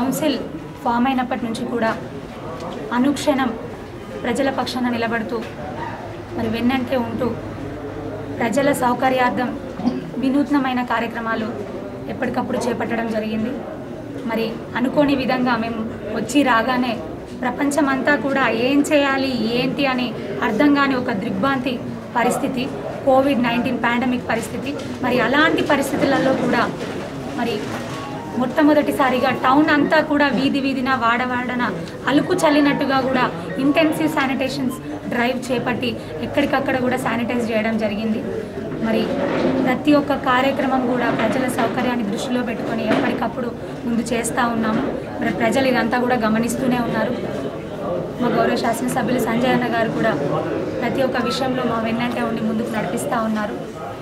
Council form అయినప్పటి నుంచి కూడా అనుక్షణం ప్రజల పక్షాన నిలబడుతూ మరి వెన్నంటే ఉంటూ ప్రజల సౌకర్యార్థం వినూత్నమైన కార్యక్రమాలు ఎప్పటికప్పుడు చేపట్టడం జరిగింది మరి అనుకోని విధంగా మేము వచ్చి రాగానే ప్రపంచమంతా కూడా ఏం చేయాలి ఏంటి అని అర్థం కాని ఒక దిగ్భ్రాంతి పరిస్థితి కోవిడ్ నైన్టీన్ పాండమిక్ పరిస్థితి మరి అలాంటి పరిస్థితులలో కూడా మరి మొట్టమొదటిసారిగా టౌన్ అంతా కూడా వీధి వీధిన వాడవాడన అలుకు చల్లినట్టుగా కూడా ఇంటెన్సివ్ శానిటేషన్స్ డ్రైవ్ చేపట్టి ఎక్కడికక్కడ కూడా శానిటైజ్ చేయడం జరిగింది మరి ప్రతి ఒక్క కార్యక్రమం కూడా ప్రజల సౌకర్యాన్ని దృష్టిలో పెట్టుకొని ఎప్పటికప్పుడు ముందు చేస్తూ ఉన్నాము మరి ప్రజలు ఇదంతా కూడా గమనిస్తూనే ఉన్నారు మా గౌరవ శాసనసభ్యులు సంజయ్ అన్న గారు కూడా ప్రతి ఒక్క విషయంలో మా వెన్నంటే ఉండి ముందుకు నడిపిస్తూ ఉన్నారు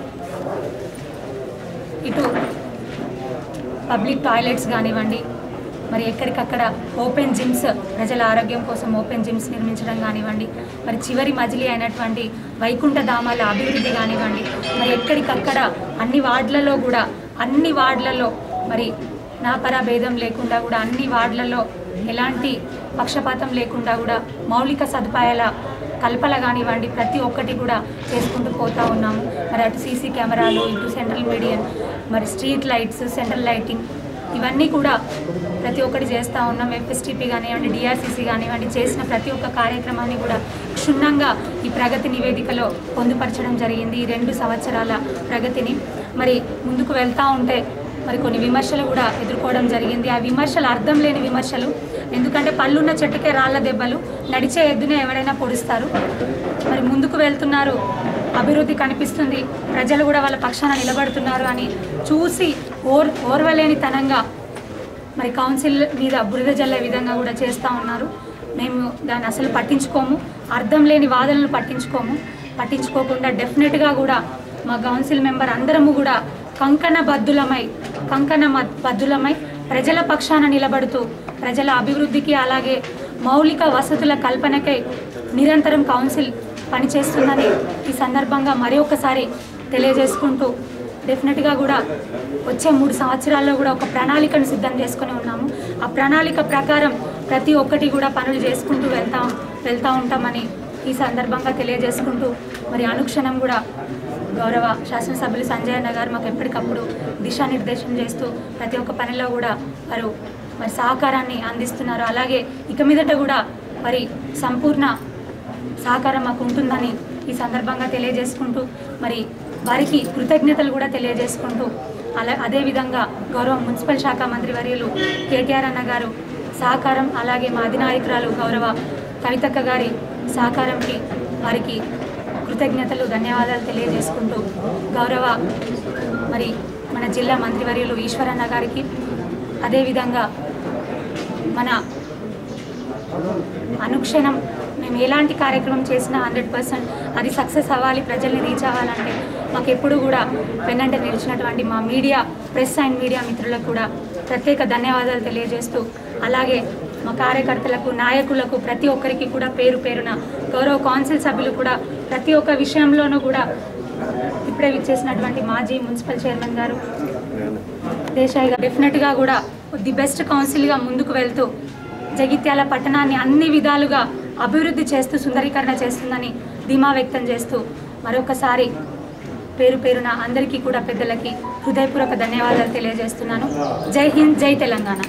ఇటు పబ్లిక్ టాయిలెట్స్ కానివ్వండి మరి ఎక్కడికక్కడ ఓపెన్ జిమ్స్ ప్రజల ఆరోగ్యం కోసం ఓపెన్ జిమ్స్ నిర్మించడం కానివ్వండి మరి చివరి మజిలీ అయినటువంటి వైకుంఠ ధామాల అభివృద్ధి కానివ్వండి మరి ఎక్కడికక్కడ అన్ని వార్డులలో కూడా అన్ని వార్డులలో మరి నాపరా భేదం లేకుండా కూడా అన్ని వార్డులలో ఎలాంటి పక్షపాతం లేకుండా కూడా మౌలిక సదుపాయాల కల్పన కానివ్వండి ప్రతి ఒక్కటి కూడా చేసుకుంటూ పోతా ఉన్నాము మరి అటు సీసీ కెమెరాలు ఇటు సెంట్రల్ మీడియన్ మరి స్ట్రీట్ లైట్స్ సెంట్రల్ లైటింగ్ ఇవన్నీ కూడా ప్రతి ఒక్కటి చేస్తూ ఉన్నాం ఎఫ్ఎస్టీపీ కానివ్వండి డిఆర్సీసీ కానివ్వండి చేసిన ప్రతి ఒక్క కార్యక్రమాన్ని కూడా క్షుణ్ణంగా ఈ ప్రగతి నివేదికలో పొందుపరచడం జరిగింది ఈ రెండు సంవత్సరాల ప్రగతిని మరి ముందుకు వెళ్తూ ఉంటే మరి కొన్ని విమర్శలు కూడా ఎదుర్కోవడం జరిగింది ఆ విమర్శలు అర్థం లేని విమర్శలు ఎందుకంటే పళ్ళున్న చెట్టుకే రాళ్ళ దెబ్బలు నడిచే ఎద్దునే ఎవరైనా పొడుస్తారు మరి ముందుకు వెళ్తున్నారు అభివృద్ధి కనిపిస్తుంది ప్రజలు కూడా వాళ్ళ పక్షాన నిలబడుతున్నారు అని చూసి ఓర్ ఓర్వలేనితనంగా మరి కౌన్సిల్ మీద బురద జల్లే విధంగా కూడా చేస్తూ ఉన్నారు మేము దాన్ని అసలు పట్టించుకోము అర్థం లేని వాదనలు పట్టించుకోము పట్టించుకోకుండా డెఫినెట్గా కూడా మా కౌన్సిల్ మెంబర్ అందరము కూడా కంకణ బద్దులమై కంకణ మద్- బద్దులమై ప్రజల పక్షాన నిలబడుతూ ప్రజల అభివృద్ధికి అలాగే మౌలిక వసతుల కల్పనకై నిరంతరం కౌన్సిల్ పనిచేస్తుందని ఈ సందర్భంగా మరి ఒకసారి తెలియజేసుకుంటూ డెఫినెట్గా కూడా వచ్చే మూడు సంవత్సరాల్లో కూడా ఒక ప్రణాళికను సిద్ధం చేసుకొని ఉన్నాము ఆ ప్రణాళిక ప్రకారం ప్రతి ఒక్కటి కూడా పనులు చేసుకుంటూ వెళ్తాం వెళ్తూ ఉంటామని ఈ సందర్భంగా తెలియజేసుకుంటూ మరి అనుక్షణం కూడా గౌరవ శాసనసభ్యులు సంజయ్ అన్న గారు మాకు ఎప్పటికప్పుడు దిశానిర్దేశం చేస్తూ ప్రతి ఒక్క పనిలో కూడా వారు మరి సహకారాన్ని అందిస్తున్నారు అలాగే ఇక మీదట కూడా మరి సంపూర్ణ సహకారం మాకు ఉంటుందని ఈ సందర్భంగా తెలియజేసుకుంటూ మరి వారికి కృతజ్ఞతలు కూడా తెలియజేసుకుంటూ అలా అదేవిధంగా గౌరవ మున్సిపల్ శాఖ మంత్రి వర్యులు కేటీఆర్ అన్న గారు సహకారం అలాగే మా అధినాయకురాలు గౌరవ కవితక్క గారి సహకారంకి వారికి కృతజ్ఞతలు ధన్యవాదాలు తెలియజేసుకుంటూ గౌరవ మరి మన జిల్లా మంత్రివర్యులు ఈశ్వరన్న గారికి అదేవిధంగా మన అనుక్షణం మేము ఎలాంటి కార్యక్రమం చేసినా హండ్రెడ్ పర్సెంట్ అది సక్సెస్ అవ్వాలి ప్రజల్ని రీచ్ అవ్వాలంటే మాకు ఎప్పుడు కూడా వెన్నంటే నిలిచినటువంటి మా మీడియా ప్రెస్ అండ్ మీడియా మిత్రులకు కూడా ప్రత్యేక ధన్యవాదాలు తెలియజేస్తూ అలాగే మా కార్యకర్తలకు నాయకులకు ప్రతి ఒక్కరికి కూడా పేరు పేరున గౌరవ కౌన్సిల్ సభ్యులు కూడా ప్రతి ఒక్క విషయంలోనూ కూడా ఇప్పుడే విచ్చేసినటువంటి మాజీ మున్సిపల్ చైర్మన్ గారు దేశాయి గారు డెఫినెట్గా కూడా ది బెస్ట్ కౌన్సిల్గా ముందుకు వెళ్తూ జగిత్యాల పట్టణాన్ని అన్ని విధాలుగా అభివృద్ధి చేస్తూ సుందరీకరణ చేస్తుందని ధీమా వ్యక్తం చేస్తూ మరొకసారి పేరు పేరున అందరికీ కూడా పెద్దలకి హృదయపూర్వక ధన్యవాదాలు తెలియజేస్తున్నాను జై హింద్ జై తెలంగాణ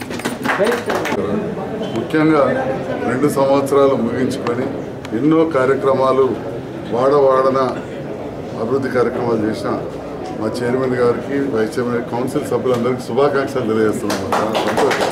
ముఖ్యంగా రెండు సంవత్సరాలు ముగించుకొని ఎన్నో కార్యక్రమాలు వాడవాడన అభివృద్ధి కార్యక్రమాలు చేసిన మా చైర్మన్ గారికి వైస్ చైర్మన్ కౌన్సిల్ సభ్యులందరికీ శుభాకాంక్షలు తెలియజేస్తున్నాం చాలా సంతోషం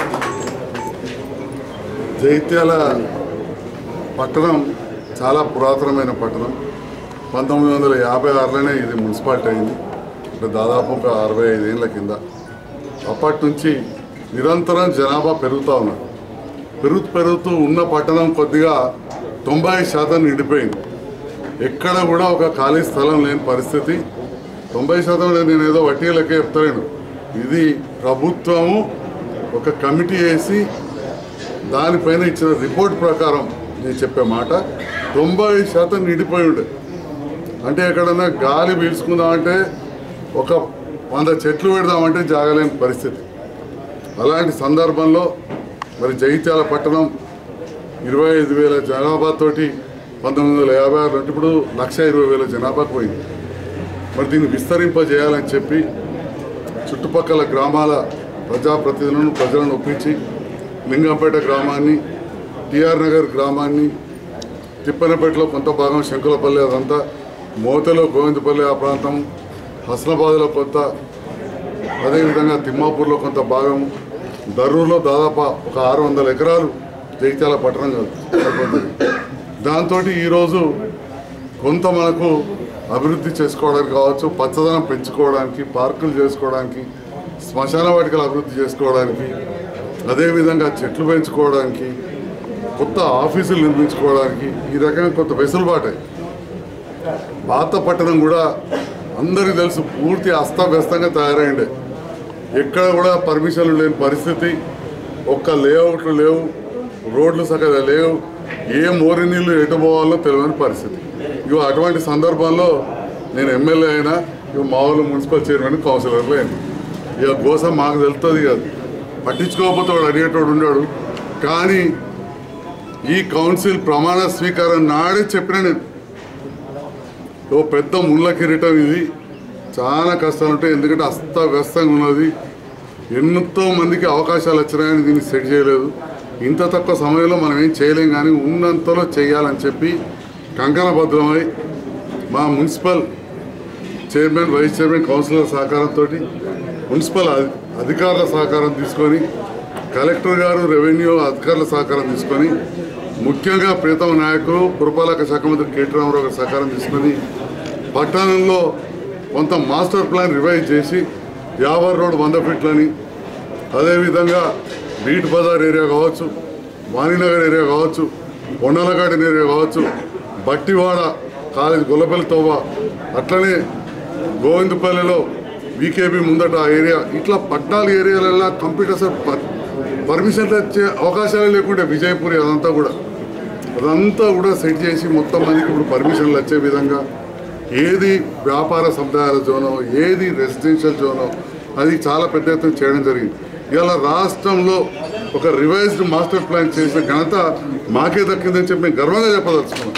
జైత్యాల పట్టణం చాలా పురాతనమైన పట్టణం పంతొమ్మిది వందల యాభై ఆరులోనే ఇది మున్సిపాలిటీ అయింది అంటే దాదాపు ఒక అరవై ఐదేళ్ల కింద అప్పటి నుంచి నిరంతరం జనాభా పెరుగుతూ ఉన్నారు పెరుగుతూ పెరుగుతూ ఉన్న పట్టణం కొద్దిగా తొంభై శాతం నిండిపోయింది ఎక్కడ కూడా ఒక ఖాళీ స్థలం లేని పరిస్థితి తొంభై శాతం లేదు నేను ఏదో వడ్డీ లెక్క చెప్తలేను ఇది ప్రభుత్వము ఒక కమిటీ వేసి దానిపైన ఇచ్చిన రిపోర్ట్ ప్రకారం నేను చెప్పే మాట తొంభై శాతం నిండిపోయి ఉండే అంటే ఎక్కడన్నా గాలి పీల్చుకుందామంటే ఒక వంద చెట్లు పెడదామంటే జాగలేని పరిస్థితి అలాంటి సందర్భంలో మరి జగిత్యాల పట్టణం ఇరవై ఐదు వేల జనాభాతోటి పంతొమ్మిది వందల యాభై ఆరు అంటే ఇప్పుడు లక్ష ఇరవై వేల జనాభాకు పోయింది మరి దీన్ని విస్తరింపజేయాలని చెప్పి చుట్టుపక్కల గ్రామాల ప్రజాప్రతినిధులను ప్రజలను ఒప్పించి లింగంపేట గ్రామాన్ని టిఆర్ నగర్ గ్రామాన్ని తిప్పనపేటలో కొంత భాగం శంకులపల్లి అదంతా మోతలో గోవిందపల్లి ఆ ప్రాంతం హస్నాబాద్లో కొంత అదేవిధంగా తిమ్మాపూర్లో కొంత భాగం దర్రూర్లో దాదాపు ఒక ఆరు వందల ఎకరాలు జగిత్యాల పట్టణం సరిపోతుంది దాంతో ఈరోజు కొంత మనకు అభివృద్ధి చేసుకోవడానికి కావచ్చు పచ్చదనం పెంచుకోవడానికి పార్కులు చేసుకోవడానికి శ్మశాన వాటికలు అభివృద్ధి చేసుకోవడానికి అదేవిధంగా చెట్లు పెంచుకోవడానికి కొత్త ఆఫీసులు నిర్మించుకోవడానికి ఈ రకంగా కొంత వెసులుబాటు పాత పట్టణం కూడా అందరికీ తెలుసు పూర్తి అస్తవ్యస్తంగా తయారైండే ఎక్కడ కూడా పర్మిషన్లు లేని పరిస్థితి ఒక్క లేఅవుట్లు లేవు రోడ్లు సగం లేవు ఏ మోరి నీళ్ళు ఎటు పోవాలో తెలియని పరిస్థితి ఇక అటువంటి సందర్భంలో నేను ఎమ్మెల్యే అయినా ఇక మా ఊళ్ళో మున్సిపల్ చైర్మన్ కౌన్సిలర్లు అయినా ఇక కోసం మాకు తెలుస్తుంది కాదు పట్టించుకోకపోతే వాడు అడిగేటోడు ఉన్నాడు కానీ ఈ కౌన్సిల్ ప్రమాణ స్వీకారం నాడే చెప్పిన నేను ఓ పెద్ద ముళ్ళ కిరీటం ఇది చాలా కష్టాలు ఉంటాయి ఎందుకంటే అస్తవ్యస్తంగా ఉన్నది ఎంతో మందికి అవకాశాలు వచ్చినాయని దీన్ని సెట్ చేయలేదు ఇంత తక్కువ సమయంలో మనం ఏం చేయలేం కానీ ఉన్నంతలో చేయాలని చెప్పి కంకణబద్ధమై మా municipal chairman vice chairman councillor సహకారంతో మున్సిపల్ అధి- అధికారుల సహకారం తీసుకొని కలెక్టర్ గారు రెవెన్యూ అధికారుల సహకారం తీసుకొని ముఖ్యంగా ప్రీతమ నాయకులు పురపాలక శాఖ మంత్రి కేటీ రామారావు గారి సహకారం తీసుకొని పట్టణంలో కొంత మాస్టర్ ప్లాన్ రివైజ్ చేసి యాభై రోడ్ వంద ఫీట్లని అదేవిధంగా బీట్ బజార్ ఏరియా కావచ్చు వాణినగర్ ఏరియా కావచ్చు కొండల గార్డెన్ ఏరియా కావచ్చు బట్టివాడ కాలేజ్ గొల్లపల్లి తోవ అట్లనే గోవిందపల్లిలో వికేబీ ముందట ఆ ఏరియా ఇట్లా పద్నాలుగు ఏరియాలలో కంప్లీట్ అసలు ప- పర్మిషన్లు వచ్చే అవకాశాలు లేకుంటే విజయపూరి అదంతా కూడా అదంతా కూడా సెట్ చేసి మొత్తం మందికి ఇప్పుడు పర్మిషన్లు వచ్చే విధంగా ఏది వ్యాపార సముదాయాల జోనో ఏది రెసిడెన్షియల్ జోనో అది చాలా పెద్ద ఎత్తున చేయడం జరిగింది ఇవాళ రాష్ట్రంలో ఒక రివైజ్డ్ మాస్టర్ ప్లాన్ చేసిన ఘనత మాకే దక్కిందని చెప్పి మేము గర్వంగా చెప్పదలుచుకున్నాం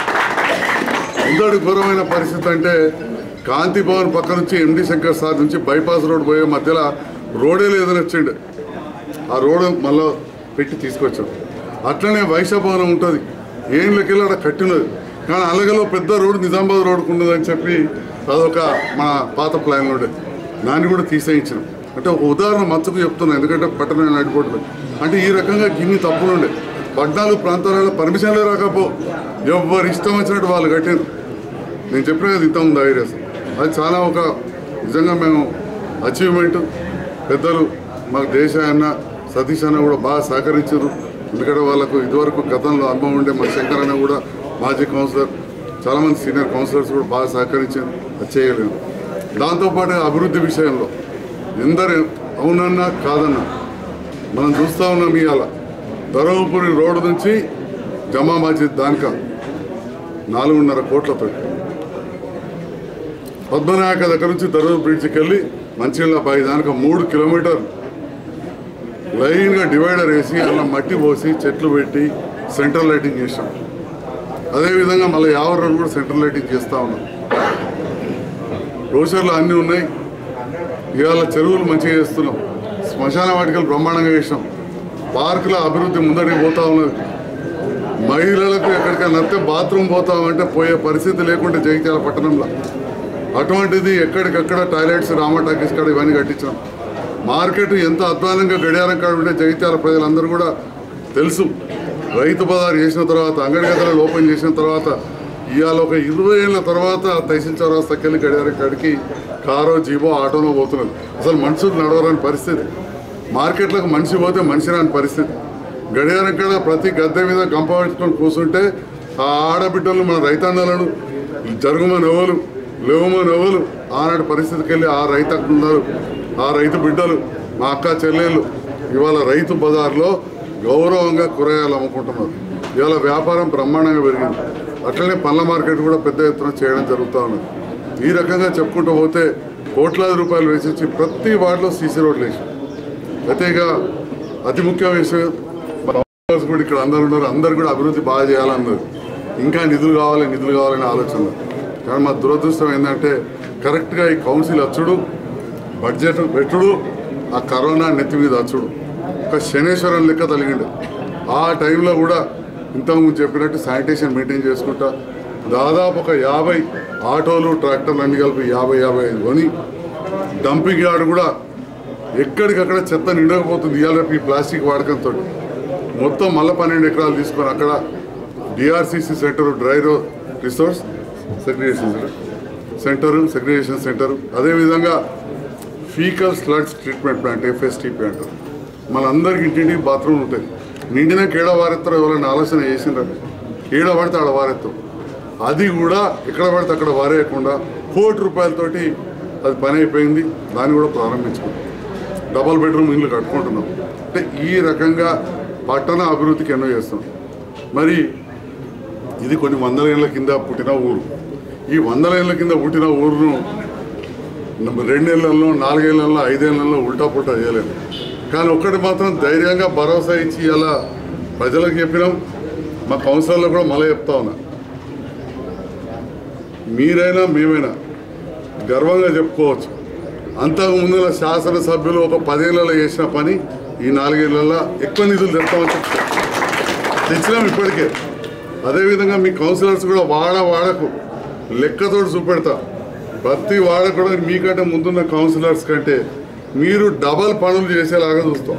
ఇంతటి ఘోరమైన పరిస్థితి అంటే కాంతి భవన్ పక్క నుంచి ఎండి శంకర్ సార్ నుంచి బైపాస్ రోడ్ పోయే మధ్యలో రోడే లేదని వచ్చిండు ఆ రోడ్ మళ్ళీ పెట్టి తీసుకొచ్చాం అట్లనే వైశ్య భవనం ఉంటుంది ఏండ్లకెళ్ళి అక్కడ కట్టినది కానీ అలాగలో పెద్ద రోడ్ నిజామాబాద్ రోడ్కు ఉన్నదని చెప్పి అదొక మన పాత ప్లాన్ ఉండే దాన్ని కూడా తీసేయించినాం అంటే ఒక ఉదాహరణ మచ్చకు చెప్తున్నాను ఎందుకంటే పట్టణ నడిపోవట్లేదు అంటే ఈ రకంగా గిన్ని తప్పులు ఉండే పద్నాలుగు ప్రాంతాలలో పర్మిషన్లే రాకపో ఎవరు ఇష్టం వచ్చినట్టు వాళ్ళు కట్టారు నేను చెప్పిన కదా ఇంత ఉంది ఐరియస్ అది చాలా ఒక నిజంగా మేము అచీవ్మెంట్ పెద్దలు మాకు దేశ అన్న సతీష్ అన్న కూడా బాగా సహకరించారు ఎందుకంటే వాళ్ళకు ఇదివరకు గతంలో అనుభవం ఉండే మా శంకర్ అన్న కూడా మాజీ కౌన్సిలర్ చాలామంది సీనియర్ కౌన్సిలర్స్ కూడా బాగా సహకరించారు అది చేయగలిగాం దాంతోపాటు అభివృద్ధి విషయంలో ఎందరు అవునన్నా కాదన్నా మనం చూస్తూ ఉన్నాం ఇవాళ ధర్మపురి రోడ్డు నుంచి జమా మస్జిద్ దానికా నాలుగున్నర కోట్లతో పద్మనాయక దగ్గర నుంచి ధర్మపురి బ్రిడ్జికి వెళ్ళి మంచిర్యాల బాయి దానికి మూడు కిలోమీటర్లు లైన్గా డివైడర్ వేసి అలా మట్టి పోసి చెట్లు పెట్టి సెంట్రల్ లైటింగ్ చేసాం అదేవిధంగా మళ్ళీ యావర్ రోడ్ కూడా సెంట్రల్ లైటింగ్ చేస్తూ ఉన్నాం రోషర్లు అన్నీ ఉన్నాయి ఇవాళ చెరువులు మంచిగా చేస్తున్నాం శ్మశాన వాటికలు బ్రహ్మాండంగా చేసాం పార్కుల అభివృద్ధి ముందడికి పోతా ఉన్నది మహిళలకు ఎక్కడికైనా నడితే బాత్రూమ్ పోతామంటే పోయే పరిస్థితి లేకుంటే జగిత్యాల పట్టణంలో అటువంటిది ఎక్కడికక్కడ టాయిలెట్స్ రామ టాకీస్ కాడ ఇవన్నీ కట్టించాం మార్కెట్ ఎంత అధ్వానంగా గడియారం కాడ ఉంటే జగిత్యాల ప్రజలందరూ కూడా తెలుసు రైతు బజార్ చేసిన తర్వాత అంగడి గదులు ఓపెన్ చేసిన తర్వాత ఇవాళ ఒక ఇరవై ఏళ్ళ తర్వాత తహసీల్ చౌరాస్తాకి వెళ్ళి గడియారం కాడికి కారో జీబో ఆటోనో పోతున్నది అసలు మనుషులు నడవరని పరిస్థితి మార్కెట్లకు మనిషి పోతే మనిషి రాని పరిస్థితి గడియారం కాడ ప్రతి గద్దె మీద గంప పెట్టుకొని కూర్చుంటే ఆ ఆడబిడ్డలు మన రైతన్నలను జరుగుమని ఎవరు లేవమని ఎవరు ఆనాటి పరిస్థితికి వెళ్ళి ఆ రైతు అక్కడ ఉన్నారు ఆ రైతు బిడ్డలు మా అక్క చెల్లెళ్ళు ఇవాళ రైతు బజార్లో గౌరవంగా కూరగాయలు అమ్ముకుంటున్నారు ఇవాళ వ్యాపారం బ్రహ్మాండంగా పెరిగింది అట్లనే పండ్ల మార్కెట్ కూడా పెద్ద ఎత్తున చేయడం జరుగుతూ ఉన్నది ఈ రకంగా చెప్పుకుంటూ పోతే కోట్లాది రూపాయలు వేసించి ప్రతి వార్డులో సీసీ రోడ్లు వేసాం అయితే ఇక అతి ముఖ్యమైన విషయం మన ఆఫీసర్స్ కూడా ఇక్కడ అందరు ఉన్నారు అందరు కూడా అభివృద్ధి బాగా చేయాలన్నారు ఇంకా నిధులు కావాలి నిధులు కావాలనే ఆలోచన కానీ మా దురదృష్టం ఏంటంటే కరెక్ట్గా ఈ కౌన్సిల్ వచ్చుడు బడ్జెట్ పెట్టుడు ఆ కరోనా నెత్తి మీద వచ్చుడు ఒక శనేశ్వరం లెక్క తలిగిండు ఆ టైంలో కూడా ఇంతకుముందు చెప్పినట్టు శానిటేషన్ మెయింటైన్ చేసుకుంటా దాదాపు ఒక యాభై ఆటోలు ట్రాక్టర్లు అన్ని కలిపి యాభై యాభై ఐదు కొని డంపింగ్ యార్డ్ కూడా ఎక్కడికక్కడ చెత్త నిండకపోతుంది ఇవాళ రేపు ఈ ప్లాస్టిక్ వాడకంతో మొత్తం మళ్ళీ పన్నెండు ఎకరాలు తీసుకొని అక్కడ డిఆర్సిసి సెంటర్ డ్రై రో resource segregation centre segregation centre అదేవిధంగా faecal sludge treatment plant FSTP అంటారు మనందరికి ఇంటింటికి బాత్రూమ్ ఉంటాయి నిండిన కేడ వారెత్తారో ఎవరైనా ఆలోచన చేసిండ్రు ఏడ పడితే ఆడ వారెత్తాం అది కూడా ఎక్కడ పడితే అక్కడ వారేయకుండా కోటి రూపాయలతోటి అది పని అయిపోయింది దాన్ని కూడా ప్రారంభించుకున్నాం డబల్ బెడ్రూమ్ ఇల్లు కట్టుకుంటున్నాం అంటే ఈ రకంగా పట్టణ అభివృద్ధికి ఎన్నో చేస్తాం మరి ఇది కొన్ని వందల ఏళ్ళ కింద పుట్టిన ఊరు ఈ వందల ఏళ్ళ కింద పుట్టిన ఊరును రెండేళ్లలో నాలుగేళ్లలో ఐదేళ్లలో ఉల్టా పుల్టా చేయలేము కానీ ఒక్కటి మాత్రం ధైర్యంగా భరోసా ఇచ్చి ఇలా ప్రజలకు చెప్పినాం మా కౌన్సిలర్లో కూడా మళ్ళీ చెప్తా ఉన్నా మీరైనా మేమైనా గర్వంగా చెప్పుకోవచ్చు అంతకు ముందుల శాసనసభ్యులు ఒక పదేళ్లలో చేసిన పని ఈ నాలుగేళ్లలో ఎక్కువ నిధులు తెస్తామని చెప్తారు తెచ్చినాం ఇప్పటికే అదేవిధంగా మీ కౌన్సిలర్స్ కూడా వాడ వాడకు లెక్కతో చూపెడతా ప్రతి వాడ కూడా మీకంటే ముందున్న కౌన్సిలర్స్ కంటే మీరు డబల్ పనులు చేసేలాగా చూస్తాం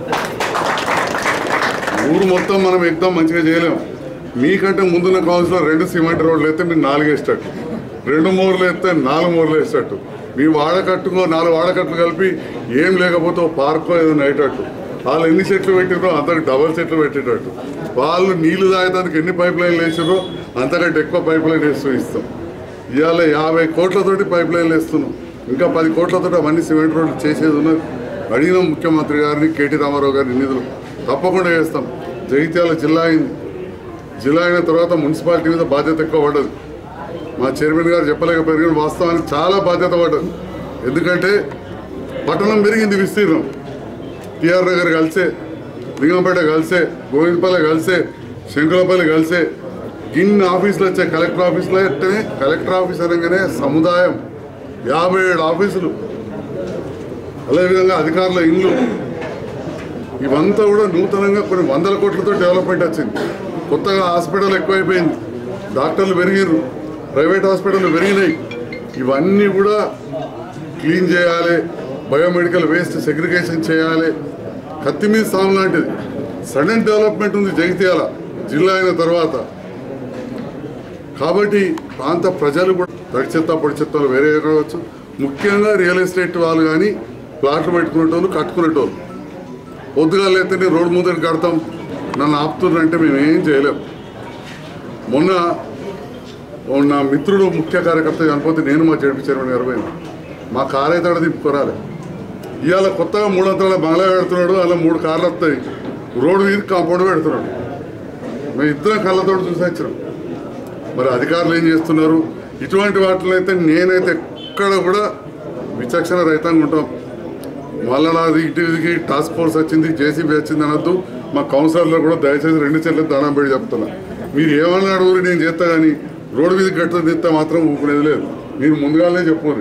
ఊరు మొత్తం మనం ఎగ్దాం మంచిగా చేయలేం మీకంటే ముందున్న కౌన్సిలర్ రెండు సిమెంట్ రోడ్లు అయితే మీరు నాలుగు వేసేటట్టు రెండు మూరలు వేస్తే నాలుగు మూరలు వేసేటట్టు మీ వాడకట్టుకో నాలుగు వాడకట్లు కలిపి ఏం లేకపోతే ఓ పార్కో ఏదైనా అయ్యేటట్టు వాళ్ళు ఎన్ని చెట్లు పెట్టిరో అంతకు డబల్ చెట్లు పెట్టేటట్టు వాళ్ళు నీళ్లు తాగడానికి ఎన్ని పైప్ లైన్లు వేసారో అంతకంటే ఎక్కువ పైప్ లైన్ వేస్తూ ఇస్తాం ఇవాళ యాభై కోట్లతోటి పైప్ లైన్లు వేస్తున్నాం ఇంకా పది కోట్లతోటి అవన్నీ సిమెంట్ రోడ్లు చేసేది ఉన్నది అడిగిన ముఖ్యమంత్రి గారిని కేటీ రామారావు గారిని నిధులు తప్పకుండా వేస్తాం జగిత్యాల జిల్లా అయింది జిల్లా అయిన తర్వాత మున్సిపాలిటీ మీద బాధ్యత ఎక్కువ పడ్డది మా చైర్మన్ గారు చెప్పలేకపోయారు కానీ వాస్తవానికి చాలా బాధ్యత పడ్డది ఎందుకంటే పట్టణం పెరిగింది విస్తీర్ణం టిఆర్ నగర్ కలిసే లింగంపేట కలిసే గోవిందపల్లి కలిసే శంకులపల్లి కలిసే ఇన్ని ఆఫీసులు వచ్చాయి కలెక్టర్ ఆఫీసులో అంటే కలెక్టర్ ఆఫీస్ అనగానే సముదాయం యాభై ఏడు ఆఫీసులు అదేవిధంగా అధికారుల ఇల్లు ఇవంతా కూడా నూతనంగా కొన్ని వందల కోట్లతో డెవలప్మెంట్ వచ్చింది కొత్తగా హాస్పిటల్ ఎక్కువైపోయింది డాక్టర్లు పెరిగిర్రు ప్రైవేట్ హాస్పిటల్ పెరిగినాయి ఇవన్నీ కూడా క్లీన్ చేయాలి బయోమెడికల్ వేస్ట్ సెగ్రిగేషన్ చేయాలి కత్తి మీద సాము లాంటిది సడన్ డెవలప్మెంట్ ఉంది జగిత్యాల జిల్లా అయిన తర్వాత కాబట్టి ప్రాంత ప్రజలు కూడా తడి చెత్త పొడి చెత్తలు వేరే కావచ్చు ముఖ్యంగా రియల్ ఎస్టేట్ వాళ్ళు కానీ ప్లాట్లు పెట్టుకునేటోళ్ళు కట్టుకునేటోళ్ళు పొద్దుగా లేకపోతే రోడ్డు ముందర కడతాం నన్ను ఆపుతున్నారంటే మేము ఏం చేయలేం మొన్న ఓ నా మిత్రుడు ముఖ్య కార్యకర్త చనిపోతే నేను మా జడ్పీ చైర్మన్ గారు పోయినా మా కార్ అయితే అక్కడ దింపుకోరాలి ఇవాళ కొత్తగా మూడు అంతల బంగ్లా పెడుతున్నాడు అలా మూడు కార్లు వస్తాయి రోడ్డు మీద కాంపౌండ్ పెడుతున్నాడు మేము ఇద్దరం కళ్ళతో చూసి వచ్చినాం మరి అధికారులు ఏం చేస్తున్నారు ఇటువంటి వాటిలో అయితే నేనైతే ఎక్కడ కూడా విచక్షణ రహితంగా ఉంటాం మళ్ళీ నాది ఇటు ఇటుకి టాస్క్ ఫోర్స్ వచ్చింది జేసీబీ వచ్చింది అనొద్దు మా కౌన్సిలర్లో కూడా దయచేసి రెండు చెట్లు దండం పెట్టి చెప్తున్నా మీరు ఏమన్నా అడుగురు నేను చేస్తా కానీ రోడ్డు మీద గట్టు తీస్తే మాత్రం ఊపుకునేది లేదు మీరు ముందుగానే చెప్పుకోరు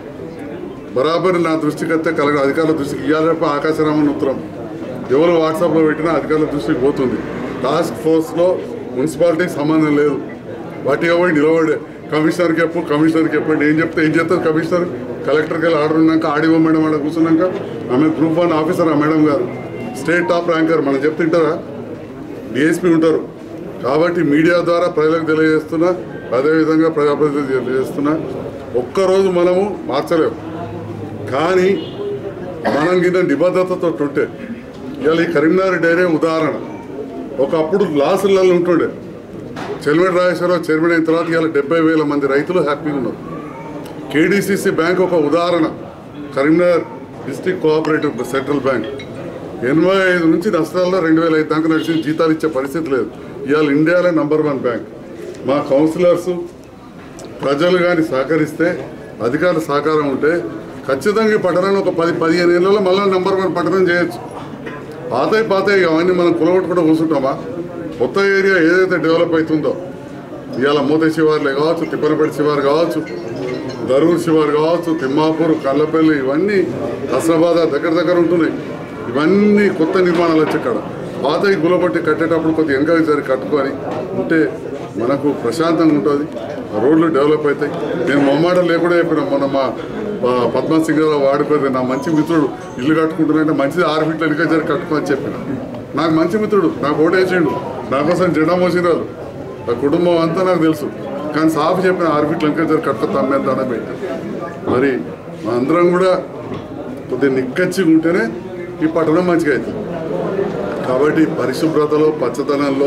బరాబర్ నా దృష్టికి వస్తే కలగ అధికారుల దృష్టికి ఇవాళ రేపు ఆకాశరామన్ ఉత్తరం ఎవరు వాట్సాప్లో పెట్టినా అధికారుల దృష్టికి పోతుంది టాస్క్ ఫోర్స్లో మున్సిపాలిటీకి సంబంధం లేదు వాటి పోయి నిలబడే కమిషనర్కి చెప్పు కమిషనర్కి చెప్పండి ఏం చెప్తే ఏం చేస్తారు కమిషనర్ కలెక్టర్కి వెళ్ళి ఆర్డర్ ఉన్నాక ఆడియో మేడం ఆడ కూర్చున్నాక ఆమె గ్రూప్ వన్ ఆఫీసర్ ఆ మేడం గారు స్టేట్ టాప్ ర్యాంకర్ మనం చెప్తుంటారా డిఎస్పీ ఉంటారు కాబట్టి మీడియా ద్వారా ప్రజలకు తెలియజేస్తున్నా అదేవిధంగా ప్రజాప్రతినిధులకు తెలియజేస్తున్నా ఒక్కరోజు మనము మార్చలేము కానీ మనం కింద నిబద్ధతతో ఉంటే ఇవాళ ఈ కరీంనగర్ డైరీ ఉదాహరణ ఒకప్పుడు లాసులలో ఉంటుండే చెల్మెట్ రాజేశ్వరరావు చైర్మన్ అయిన తర్వాత ఇవాళ డెబ్బై వేల మంది రైతులు హ్యాపీగా ఉన్నారు కేడీసీసీ బ్యాంక్ ఒక ఉదాహరణ Karimnagar district cooperative central bank ఎనభై ఐదు నుంచి నష్టాల్లో రెండు వేల ఐదు దాకా నడిచిన జీతాలు ఇచ్చే పరిస్థితి లేదు ఇవాళ ఇండియాలో నంబర్ వన్ బ్యాంక్ మా కౌన్సిలర్స్ ప్రజలు కానీ సహకరిస్తే అధికారుల సహకారం ఉంటే ఖచ్చితంగా ఈ పట్టణాన్ని ఒక పది పదిహేను ఏళ్ళలో మళ్ళీ నెంబర్ వన్ పట్టణం చేయొచ్చు పాతయి పాతయి అవన్నీ మనం కులగొట్టుకుంటూ కూర్చుంటామా కొత్త ఏరియా ఏదైతే డెవలప్ అవుతుందో ఇవాళ మూత శివార్లే కావచ్చు తిప్పనపేట శివారు కావచ్చు దరూర్ శివారు కావచ్చు తిమ్మాపూర్ కల్లపల్లి ఇవన్నీ హస్నాబాద్ దగ్గర దగ్గర ఉంటున్నాయి ఇవన్నీ కొత్త నిర్మాణాలు వచ్చి ఇక్కడ పాతవి గులబట్టి కట్టేటప్పుడు కొద్దిగా వెనకాల సరి కట్టుకొని ఉంటే మనకు ప్రశాంతంగా ఉంటుంది రోడ్లు డెవలప్ అవుతాయి నేను మొమ్మాట లేకుండా చెప్పిన మొన్న మా ప- పద్మ సింగ్ గారు వాడిపోతే నా మంచి మిత్రుడు ఇల్లు కట్టుకుంటున్నారంటే మంచిది ఆరు ఫీట్ల వెనక జరి కట్టుకోని చెప్పిన నాకు మంచి మిత్రుడు నాకు ఓటేసిండు నా కోసం జెండా మోసిరాలు నా కుటుంబం అంతా నాకు తెలుసు కానీ సాఫ్ చెప్పిన ఆరు ఫీట్ల వెనక జరి కట్టుకో తమ్మేద్దానే పెట్టి మరి మా అందరం కూడా కొద్దిగా నిక్కచ్చిగా ఉంటేనే ఈ పట్టణం మంచిగా అవుతుంది కాబట్టి పరిశుభ్రతలో పచ్చదనంలో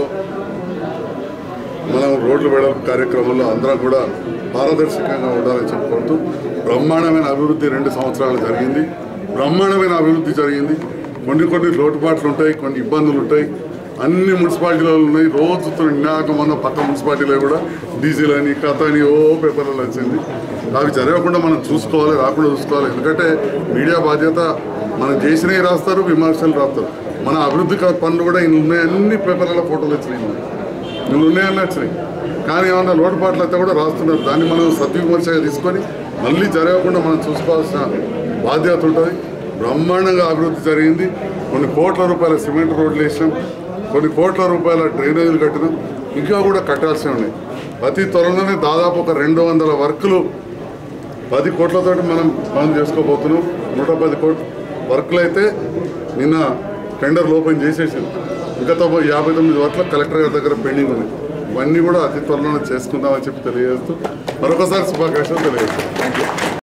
మనం రోడ్లు వెడల్పు కార్యక్రమంలో అందరం కూడా పారదర్శకంగా ఉండాలని చెప్పుకుంటూ బ్రహ్మాండమైన అభివృద్ధి రెండు సంవత్సరాలు జరిగింది బ్రహ్మాండమైన అభివృద్ధి జరిగింది కొన్ని కొన్ని లోటుపాట్లు ఉంటాయి కొన్ని ఇబ్బందులు ఉంటాయి అన్ని మున్సిపాలిటీలలో ఉన్నాయి రోజు నిన్నాక మొన్న పక్క మున్సిపాలిటీలో కూడా డీజిల్ అని కథ అని ఓ పేపర్లలో వచ్చింది అవి జరగకుండా మనం చూసుకోవాలి రాకుండా చూసుకోవాలి ఎందుకంటే మీడియా బాధ్యత మనం చేసినవి రాస్తారు విమర్శలు రాస్తారు మన అభివృద్ధి క- పనులు కూడా ఇన్ని ఉన్నాయి అన్ని పేపర్లలో ఫోటోలు వచ్చినాయి మనకి. నువ్వు ఉన్నాయని వచ్చినాయి కానీ ఏమన్నా లోటుపాట్లు అయితే కూడా రాస్తున్నారు దాన్ని మనం సద్విమర్శగా తీసుకొని మళ్ళీ జరగకుండా మనం చూసుకోవాల్సిన బాధ్యత ఉంటుంది బ్రహ్మాండంగా అభివృద్ధి జరిగింది కొన్ని కోట్ల రూపాయల సిమెంట్ రోడ్లు వేసినాం కొన్ని కోట్ల రూపాయల డ్రైనేజీలు కట్టినాం ఇంకా కూడా కట్టాల్సి ఉన్నాయి ప్రతి త్వరలోనే దాదాపు ఒక రెండు వందల వర్కులు పది కోట్లతోటి మనం పనులు చేసుకోబోతున్నాం నూట పది కోట్ల వర్కులు అయితే నిన్న టెండర్లు ఓపెన్ చేసేసింది ఇంకా తప్ప యాభై తొమ్మిది వర్కులు కలెక్టర్ గారి దగ్గర పెండింగ్ ఉన్నాయి ఇవన్నీ కూడా అతి త్వరలోనే చేసుకుందామని చెప్పి తెలియజేస్తూ మరొకసారి శుభాకాంక్షలు తెలియజేస్తాం థ్యాంక్ యూ